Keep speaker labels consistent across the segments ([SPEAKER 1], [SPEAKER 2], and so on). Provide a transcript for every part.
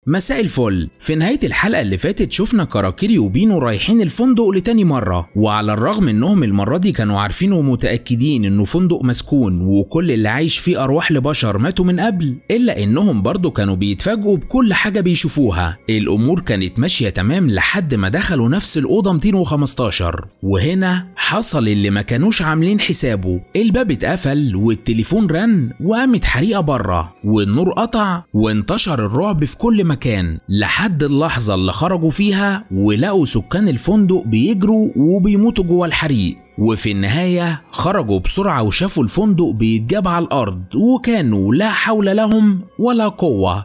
[SPEAKER 1] مساء الفل في نهاية الحلقة اللي فاتت شفنا كاراكيري وبينو رايحين الفندق لتاني مرة وعلى الرغم انهم المرة دي كانوا عارفين ومتأكدين انه فندق مسكون وكل اللي عايش فيه ارواح لبشر ماتوا من قبل الا انهم برضه كانوا بيتفاجئوا بكل حاجة بيشوفوها الامور كانت ماشية تمام لحد ما دخلوا نفس الأوضة 215 وهنا حصل اللي ما كانوش عاملين حسابه الباب اتقفل والتليفون رن وقامت حريقة بره والنور قطع وانتشر الرعب في كل مكان لحد اللحظة اللي خرجوا فيها ولقوا سكان الفندق بيجروا وبيموتوا جوه الحريق وفي النهاية خرجوا بسرعة وشافوا الفندق بيتجاب على الأرض وكانوا لا حول لهم ولا قوة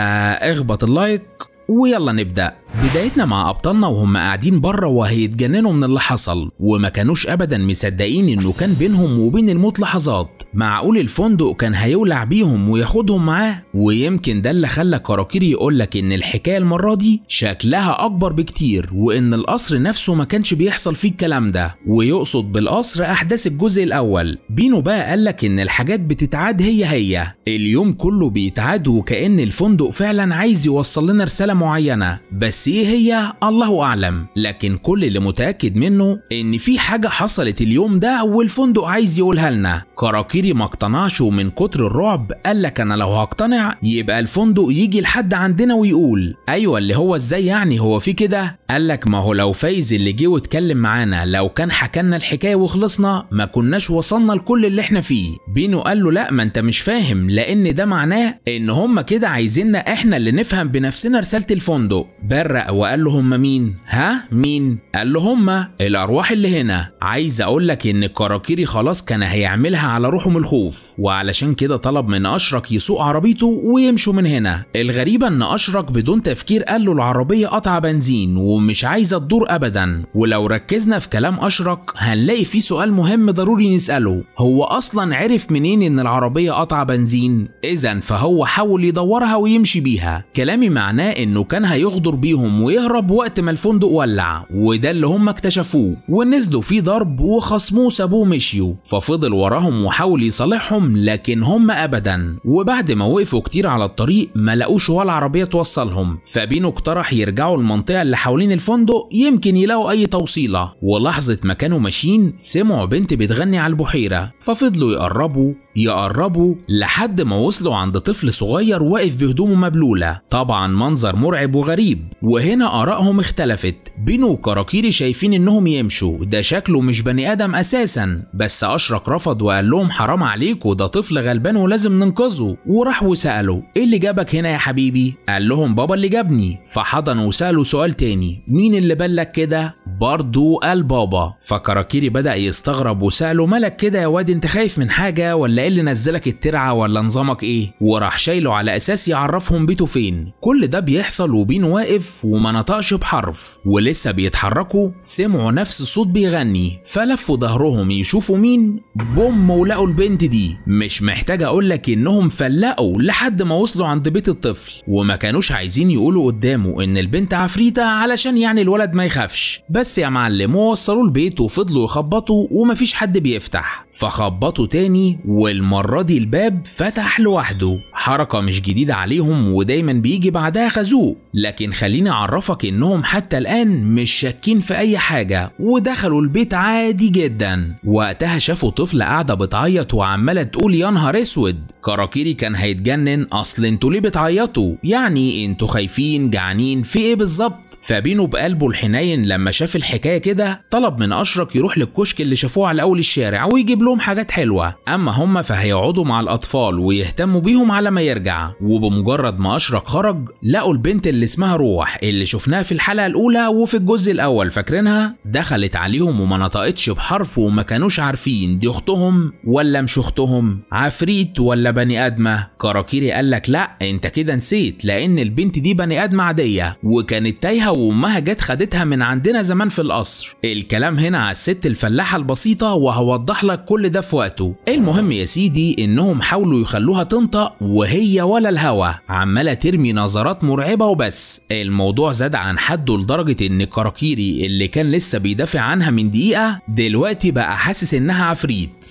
[SPEAKER 1] فاخبط اللايك ويلا نبدأ بدايتنا مع أبطالنا وهم قاعدين بره وهيتجننوا من اللي حصل وما كانوش أبدا مصدقين إنه كان بينهم وبين الموت لحظات معقول الفندق كان هيولع بيهم وياخدهم معاه ويمكن ده اللي خلى كاراكيري يقولك إن الحكاية المرة دي شكلها أكبر بكتير وإن القصر نفسه ما كانش بيحصل فيه الكلام ده ويقصد بالقصر أحداث الجزء الأول بينو بقى قالك إن الحاجات بتتعاد هي هي اليوم كله بيتعاد وكأن الفندق فعلا عايز يوصل لنا رسالة معينة بس ايه هي الله اعلم لكن كل اللي متاكد منه ان في حاجه حصلت اليوم ده والفندق عايز يقولها لنا كاراكيري ما اقتنعش ومن كتر الرعب قال لك انا لو هقتنع يبقى الفندق يجي لحد عندنا ويقول ايوه اللي هو ازاي يعني هو في كده قال لك ما هو لو فايز اللي جه واتكلم معانا لو كان حكى لنا الحكايه وخلصنا ما كناش وصلنا لكل اللي احنا فيه بينو قال له لا ما انت مش فاهم لان ده معناه ان هم كده عايزيننا احنا اللي نفهم بنفسنا رساله الفندق برق وقال له هم مين ها مين قال له هم الارواح اللي هنا عايز اقول لك ان كاراكيري خلاص كان هيعملها على روحه من الخوف وعلشان كده طلب من اشرك يسوق عربيته ويمشوا من هنا الغريبه ان اشرك بدون تفكير قال له العربيه قطع بنزين ومش عايزه تدور ابدا ولو ركزنا في كلام اشرك هنلاقي في سؤال مهم ضروري نساله هو اصلا عرف منين ان العربيه قطع بنزين اذا فهو حاول يدورها ويمشي بيها كلامي معناه انه كان هيغدر بيهم ويهرب وقت ما الفندق ولع وده اللي هم اكتشفوه ونزلوا فيه ضرب وخصموه سابوه مشيوا ففضل وراهم وحاول يصالحهم لكن هم ابدا وبعد ما وقفوا كتير على الطريق ما لقوش ولا عربيه توصلهم فبينو اقترح يرجعوا المنطقه اللي حوالين الفندق يمكن يلاقوا اي توصيله ولحظه ما كانوا ماشيين سمعوا بنت بتغني على البحيره ففضلوا يقربوا يقربوا لحد ما وصلوا عند طفل صغير واقف بهدومه مبلولة طبعا منظر مرعب وغريب وهنا آرائهم اختلفت بينو وكراكيري شايفين انهم يمشوا ده شكله مش بني ادم اساسا بس اشرك رفض وقال لهم حرام عليكوا ده طفل غلبان ولازم ننقذه وراح وسأله ايه اللي جابك هنا يا حبيبي قال لهم بابا اللي جابني فحضنوا وسألوا سؤال تاني مين اللي بالك كده برضو قال بابا فكراكيري بدأ يستغرب وسأله مالك كده يا واد انت خايف من حاجة ولا ايه اللي نزلك الترعة ولا نظامك ايه وراح شايله على اساس يعرفهم بيته فين كل ده بيحصل وبين واقف وما نطقش بحرف ولسه بيتحركوا سمعوا نفس الصوت بيغني فلفوا ظهرهم يشوفوا مين بوم ولقوا البنت دي مش محتاج اقولك انهم فلقوا لحد ما وصلوا عند بيت الطفل وما كانوش عايزين يقولوا قدامه ان البنت عفريتة علشان يعني الولد ما يخافش بس يا معلم ووصلوا البيت وفضلوا يخبطوا ومفيش حد بيفتح فخبطوا تاني والمرة دي الباب فتح لوحده حركة مش جديدة عليهم ودايما بيجي بعدها خازوق لكن خليني أعرفك إنهم حتى الآن مش شاكين في أي حاجة ودخلوا البيت عادي جدا وقتها شافوا طفلة قاعدة بتعيط وعمالة تقول يا نهار أسود كراكيري كان هيتجنن أصل انتوا ليه بتعيطوا يعني انتوا خايفين جعانين في ايه بالظبط فبينه بقلبه الحنين لما شاف الحكايه كده طلب من اشرك يروح للكشك اللي شافوه على اول الشارع ويجيب لهم حاجات حلوه اما هم فهيقعدوا مع الاطفال ويهتموا بيهم على ما يرجع وبمجرد ما اشرك خرج لقوا البنت اللي اسمها روح اللي شفناها في الحلقه الاولى وفي الجزء الاول فاكرينها دخلت عليهم وما نطقتش بحرف وما كانوش عارفين دي اختهم ولا مش اختهم عفريت ولا بني ادمه كراكيري قال لك لا انت كده نسيت لان البنت دي بني ادمه عاديه وكانت تايهه وامها جت خدتها من عندنا زمان في القصر الكلام هنا على الست الفلاحه البسيطه وهوضح لك كل ده في وقته المهم يا سيدي انهم حاولوا يخلوها تنطق وهي ولا الهوا عماله ترمي نظرات مرعبه وبس الموضوع زاد عن حده لدرجه ان كراكيري اللي كان لسه بيدافع عنها من دقيقه دلوقتي بقى حاسس انها عفريت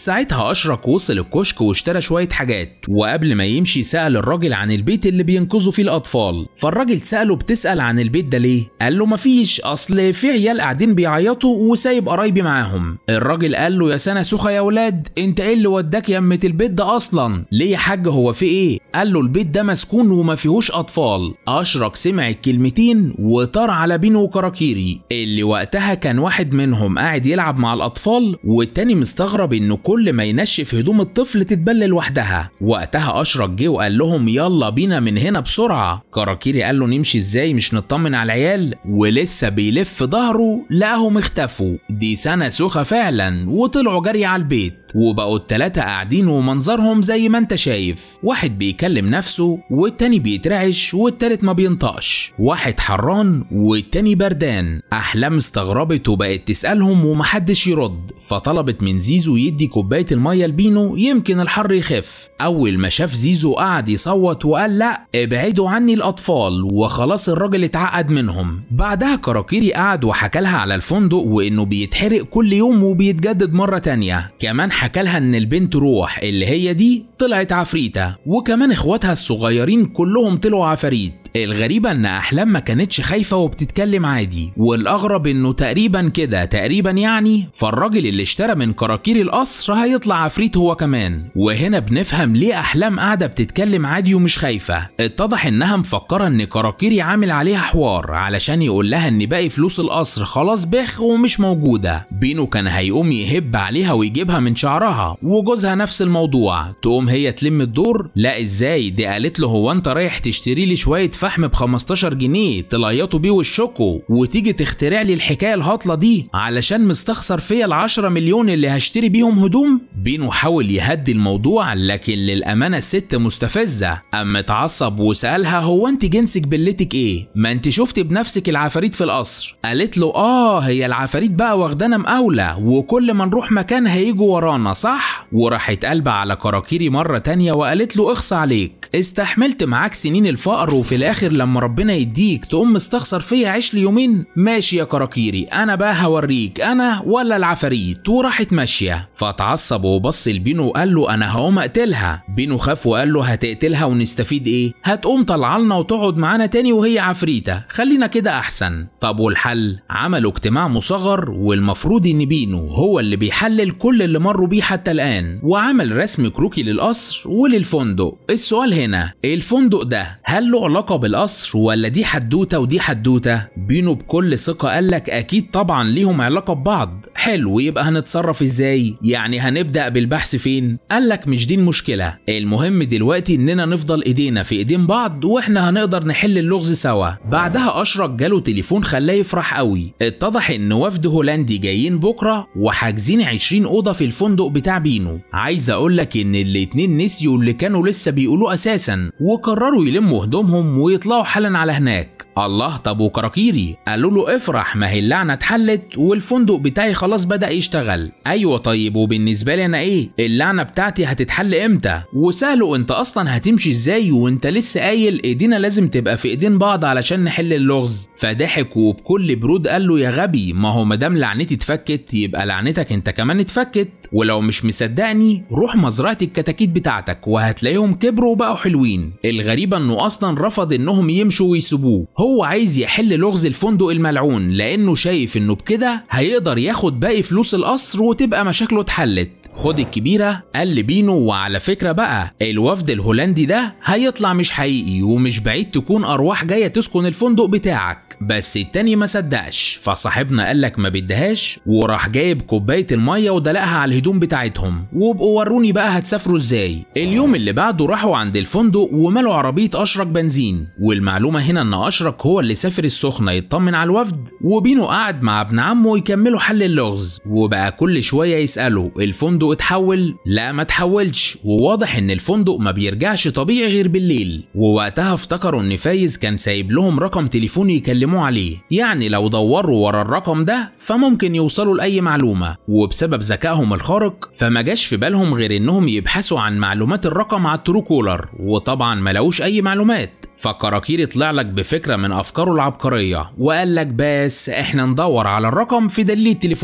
[SPEAKER 1] ساعتها اشرك وصل الكشك واشترى شويه حاجات وقبل ما يمشي سال الراجل عن البيت اللي بينقذوا فيه الاطفال فالراجل ساله بتسال عن البيت ده ليه قال له مفيش اصل في عيال قاعدين بيعيطوا وسايب قرايبي معاهم الراجل قال له يا سنه سوخه يا ولاد انت ايه اللي وداك يمة البيت ده اصلا ليه يا حاج هو في ايه قال له البيت ده مسكون وما فيهوش اطفال اشرك سمع الكلمتين وطار على بينو وكراكيري اللي وقتها كان واحد منهم قاعد يلعب مع الاطفال والتاني مستغرب انه كل ما ينشف هدوم الطفل تتبل لوحدها وقتها اشرك جه وقال لهم يلا بينا من هنا بسرعه كراكيري قال له نمشي ازاي مش نطمن على العيال ولسه بيلف ظهره لقاهم اختفوا دي سنه سوخه فعلا وطلعوا جري على البيت وبقوا التلاتة قاعدين ومنظرهم زي ما انت شايف واحد بيكلم نفسه والتاني بيترعش والتالت ما بينطقش واحد حران والتاني بردان أحلام استغربت وبقت تسألهم ومحدش يرد فطلبت من زيزو يدي كوباية المية لبينو يمكن الحر يخف أول ما شاف زيزو قعد يصوت وقال لأ ابعدوا عني الأطفال وخلاص الراجل اتعقد منهم بعدها كراكيري قعد وحكى لها على الفندق وإنه بيتحرق كل يوم وبيتجدد مرة تانية كمان حكى لها إن البنت روح اللي هي دي طلعت عفريتة وكمان إخواتها الصغيرين كلهم طلعوا عفاريت الغريبة إن أحلام ما كانتش خايفة وبتتكلم عادي والأغرب إنه تقريبا كده تقريبا يعني فالراجل اللي اشترى من كراكير القصر هيطلع عفريت هو كمان وهنا بنفهم ليه أحلام قاعدة بتتكلم عادي ومش خايفة اتضح إنها مفكرة إن كراكيري عامل عليها حوار علشان يقول لها إن باقي فلوس القصر خلاص بخ ومش موجودة بينو كان هيقوم يهب عليها ويجيبها من شعرها وجوزها نفس الموضوع تقوم هي تلم الدور لا ازاي دي قالت له هو انت رايح تشتري لي شويه فحم ب 15 جنيه تليطوا بيه وشكوا وتيجي تخترع لي الحكايه الهطله دي علشان مستخسر فيا ال 10 مليون اللي هشتري بيهم هدوم بينو حاول يهدي الموضوع لكن للامانه الست مستفزه اما اتعصب وسالها هو انت جنسك بلتك ايه ما انت شفت بنفسك العفاريت في القصر قالت له اه هي العفاريت بقى واخدانا مقاوله وكل ما نروح مكان هيجوا ورانا صح وراحت قلبة على كراكيري مرة تانية وقالت له اخص عليك استحملت معاك سنين الفقر وفي الاخر لما ربنا يديك تقوم مستخسر فيا عيش لي يومين ماشي يا كراكيري انا بقى هوريك انا ولا العفاريت وراحت ماشية فاتعصب وبص لبينو وقال له انا هقوم اقتلها بينو خاف وقال له هتقتلها ونستفيد ايه هتقوم طلعلنا وتقعد معانا تاني وهي عفريتة خلينا كده احسن طب والحل عملوا اجتماع مصغر والمفروض ان بينو هو اللي بيحلل كل اللي مروا بيه حتى الان وعمل رسم كروكي للقصر وللفندق السؤال هنا الفندق ده هل له علاقة بالقصر ولا دي حدوتة ودي حدوتة بينو بكل ثقة قالك اكيد طبعا ليهم علاقة ببعض حلو يبقى هنتصرف ازاي يعني هنبدأ بالبحث فين قالك مش دي المشكلة المهم دلوقتي اننا نفضل ايدينا في ايدين بعض واحنا هنقدر نحل اللغز سوا بعدها اشرك جاله تليفون خلاه يفرح قوي اتضح ان وفد هولندي جايين بكرة وحاجزين 20 اوضة في الفندق بتاع بينو عايز اقولك ان الاتنين نسيوا اللي كانوا لسه بيقولوه اساسا وقرروا يلموا هدومهم ويطلعوا حالا على هناك الله طب وكراكيري قالوا له افرح ما هي اللعنه اتحلت والفندق بتاعي خلاص بدا يشتغل ايوه طيب وبالنسبه لي انا ايه اللعنه بتاعتي هتتحل امتى وسالوا انت اصلا هتمشي ازاي وانت لسه قايل ايدينا لازم تبقى في ايدين بعض علشان نحل اللغز فضحك وبكل برود قال له يا غبي ما هو مادام لعنتي اتفكت يبقى لعنتك انت كمان اتفكت ولو مش مصدقني روح مزرعه الكتاكيت بتاعتك وهتلاقيهم كبروا وبقوا حلوين الغريبه انه اصلا رفض انهم يمشوا ويسيبوه هو عايز يحل لغز الفندق الملعون لانه شايف انه بكده هيقدر ياخد باقي فلوس القصر وتبقى مشاكله اتحلت خد الكبيرة قال لبينو وعلى فكرة بقى الوفد الهولندي ده هيطلع مش حقيقي ومش بعيد تكون أرواح جاية تسكن الفندق بتاعك بس التاني ما صدقش فصاحبنا قالك ما بدهاش وراح جايب كوباية المية ودلقها على الهدوم بتاعتهم وابقوا وروني بقى هتسافروا ازاي اليوم اللي بعده راحوا عند الفندق وملوا عربية أشرك بنزين والمعلومة هنا ان أشرك هو اللي سافر السخنة يطمن على الوفد وبينو قعد مع ابن عمه يكملوا حل اللغز وبقى كل شوية يسألوا الفندق اتحول لا ما اتحولش وواضح ان الفندق ما بيرجعش طبيعي غير بالليل ووقتها افتكروا ان فايز كان سايب لهم رقم تليفون يكلموا عليه يعني لو دوروا ورا الرقم ده فممكن يوصلوا لأي معلومة وبسبب ذكائهم الخارق فما جاش في بالهم غير انهم يبحثوا عن معلومات الرقم على الترو كولر وطبعا ما لقوش اي معلومات فكراكيري طلع لك بفكره من افكاره العبقريه وقال لك بس احنا ندور على الرقم في دليل التليفونات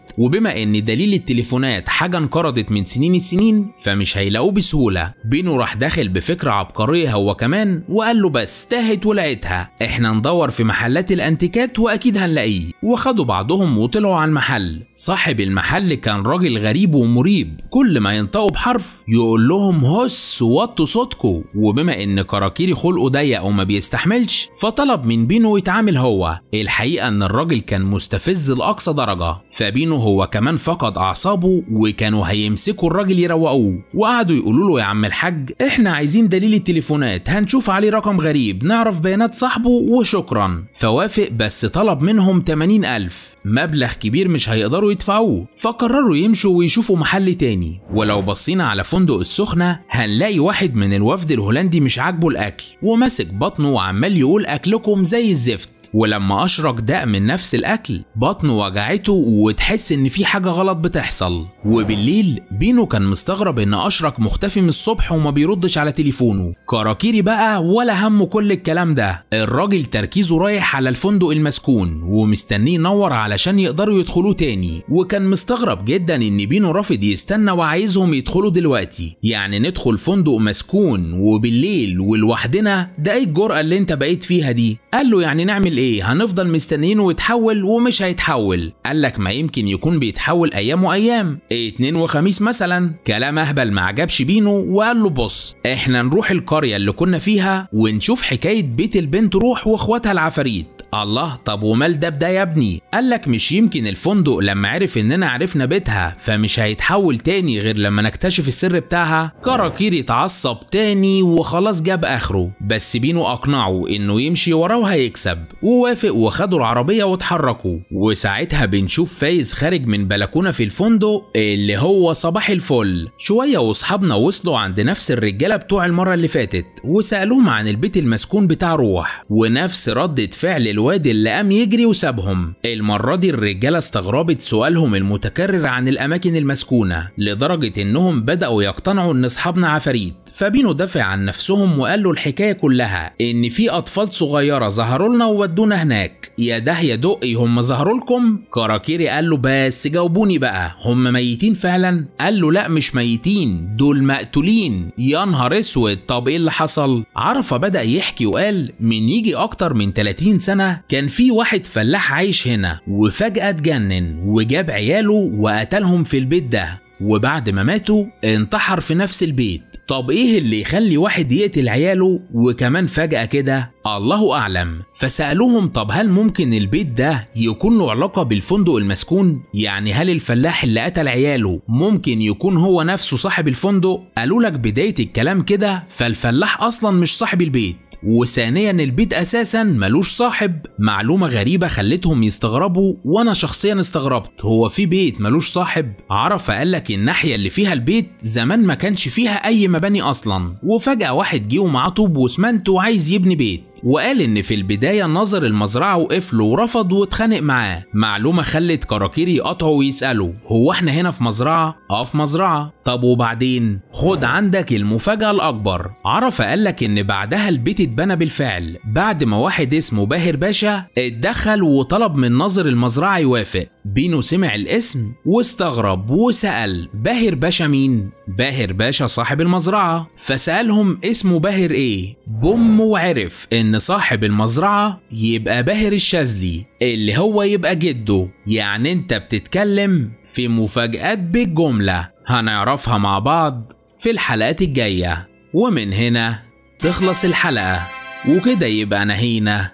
[SPEAKER 1] وبما ان دليل التليفونات حاجه انقرضت من سنين السنين فمش هيلاقوه بسهوله بينو راح داخل بفكره عبقريه هو كمان وقال له بس تاهت ولقيتها احنا ندور في محلات الانتيكات واكيد هنلاقيه وخدوا بعضهم وطلعوا على المحل صاحب المحل كان راجل غريب ومريب كل ما ينطقوا بحرف يقول لهم هس وطوا صوتكم وبما ان كراكيري خلقه ضيق وما بيستحملش فطلب من بينو يتعامل هو الحقيقه ان الراجل كان مستفز لاقصى درجه فبينو هو كمان فقد اعصابه وكانوا هيمسكوا الراجل يروقوه وقعدوا يقولوا له يا عم الحاج احنا عايزين دليل التليفونات هنشوف عليه رقم غريب نعرف بيانات صاحبه وشكرا فوافق بس طلب منهم 80 ألف مبلغ كبير مش هيقدروا يدفعوه فقرروا يمشوا ويشوفوا محل تاني ولو بصينا على فندق السخنة هنلاقي واحد من الوفد الهولندي مش عاجبه الأكل وماسك بطنه وعمال يقول أكلكم زي الزفت ولما أشرك داق من نفس الأكل بطنه وجعته وتحس إن في حاجة غلط بتحصل وبالليل بينو كان مستغرب إن أشرك مختفي من الصبح وما بيردش على تليفونه كراكيري بقى ولا همه كل الكلام ده الراجل تركيزه رايح على الفندق المسكون ومستنيه ينور علشان يقدروا يدخلوه تاني وكان مستغرب جدا إن بينو رافض يستنى وعايزهم يدخلوا دلوقتي يعني ندخل فندق مسكون وبالليل ولوحدنا ده ايه الجرأة اللي انت بقيت فيها دي قال له يعني نعمل ايه هنفضل مستنيينه يتحول ومش هيتحول قال لك ما يمكن يكون بيتحول ايام وايام اتنين وخميس مثلا كلام اهبل ما عجبش بينو وقال له بص احنا نروح القريه اللي كنا فيها ونشوف حكايه بيت البنت روح واخواتها العفاريت الله طب ومال ده بده يا ابني قال لك مش يمكن الفندق لما عرف اننا عرفنا بيتها فمش هيتحول تاني غير لما نكتشف السر بتاعها كراكير اتعصب تاني وخلاص جاب اخره بس بينو اقنعه انه يمشي وراه وهيكسب ووافق وخدوا العربيه واتحركوا وساعتها بنشوف فايز خارج من بلكونه في الفندق اللي هو صباح الفل شويه واصحابنا وصلوا عند نفس الرجاله بتوع المره اللي فاتت وسالوهم عن البيت المسكون بتاع روح ونفس ردة فعل الواد اللي قام يجري وسابهم المره دي الرجاله استغربت سؤالهم المتكرر عن الاماكن المسكونه لدرجه انهم بداوا يقتنعوا ان اصحابنا عفاريت فبينو دافع عن نفسهم وقال له الحكايه كلها ان في اطفال صغيره ظهروا لنا وودونا هناك يا ده يا دقي هم ظهروا لكم كراكيري قال له بس جاوبوني بقى هم ميتين فعلا قال له لا مش ميتين دول مقتولين يا نهار اسود طب ايه اللي حصل عرفه بدا يحكي وقال من يجي اكتر من 30 سنه كان في واحد فلاح عايش هنا وفجاه اتجنن وجاب عياله وقتلهم في البيت ده وبعد ما ماتوا انتحر في نفس البيت طب ايه اللي يخلي واحد يقتل عياله وكمان فجأة كده الله أعلم فسألوهم طب هل ممكن البيت ده يكون له علاقة بالفندق المسكون يعني هل الفلاح اللي قتل عياله ممكن يكون هو نفسه صاحب الفندق قالوا لك بداية الكلام كده فالفلاح أصلا مش صاحب البيت وثانيا البيت اساسا ملوش صاحب معلومه غريبه خلتهم يستغربوا وانا شخصيا استغربت هو في بيت ملوش صاحب عرف قال لك الناحيه اللي فيها البيت زمان ما كانش فيها اي مباني اصلا وفجاه واحد جه ومعاه طوب واسمنت وعايز يبني بيت وقال ان في البدايه نظر المزرعه وقف له ورفض واتخانق معاه معلومه خلت كراكيري يقطعه ويساله هو احنا هنا في مزرعه اه في مزرعه طب وبعدين خد عندك المفاجاه الاكبر عرف قال لك ان بعدها البيت اتبنى بالفعل بعد ما واحد اسمه باهر باشا اتدخل وطلب من ناظر المزرعه يوافق بينو سمع الاسم واستغرب وسال باهر باشا مين باهر باشا صاحب المزرعه فسالهم اسمه باهر ايه بوم وعرف ان صاحب المزرعه يبقى باهر الشاذلي اللي هو يبقى جده يعني انت بتتكلم في مفاجآت بالجمله هنعرفها مع بعض في الحلقات الجايه ومن هنا تخلص الحلقه وكده يبقى نهينا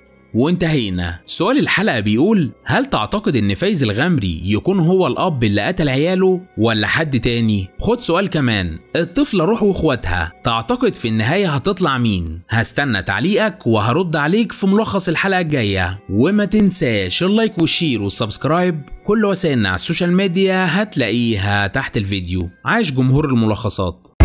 [SPEAKER 1] وانتهينا سؤال الحلقة بيقول هل تعتقد ان فايز الغمري يكون هو الاب اللي قتل عياله ولا حد تاني خد سؤال كمان الطفلة روح واخواتها تعتقد في النهاية هتطلع مين هستنى تعليقك وهرد عليك في ملخص الحلقة الجاية وما تنساش اللايك والشير والسبسكرايب كل وسائلنا على السوشيال ميديا هتلاقيها تحت الفيديو عايش جمهور الملخصات